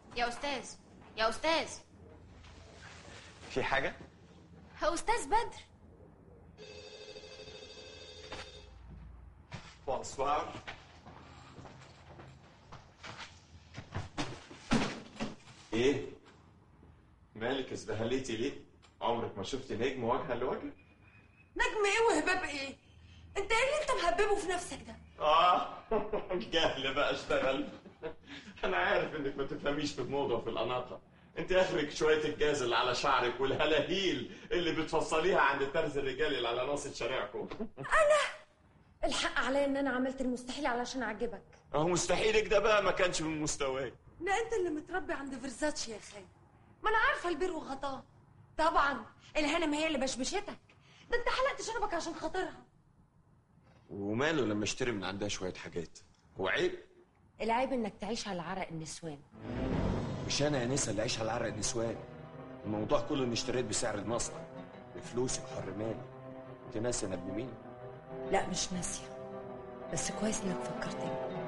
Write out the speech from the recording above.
يا استاذ يا استاذ في حاجة؟ يا استاذ بدر بونسوار ايه؟ مالك ازدهليتي ليه؟ عمرك ما شفتي نجم وجها لوجه؟ نجم ايه وهباب ايه انت ايه اللي انت مهببه في نفسك ده اه الجهل بقى اشتغل انا عارف انك ما تفهميش في الموضه وفي الاناقه انت اخرك شويه الجاز اللي على شعرك والهلاهيل اللي بتفصليها عند الترز الرجالي اللي على ناصيه شارعكم الحق عليا ان انا عملت المستحيل علشان اعجبك اهو مستحيلك ده بقى ما كانش من مستواي لا انت اللي متربي عند فيرزاتشي يا خالد ما انا عارفه البر وغطاه طبعا الهانم هي اللي بشبشتك ده انت حلقت شنبك عشان خاطرها وماله لما اشتري من عندها شويه حاجات هو عيب العيب انك تعيش على عرق النسوان مش انا يا نسا اللي عايش على عرق النسوان الموضوع كله اني اشتريت بسعر المصنع بفلوسي وحر مالي انت ناسي انا ابن مين لا مش ناسيه بس كويس انك فكرتني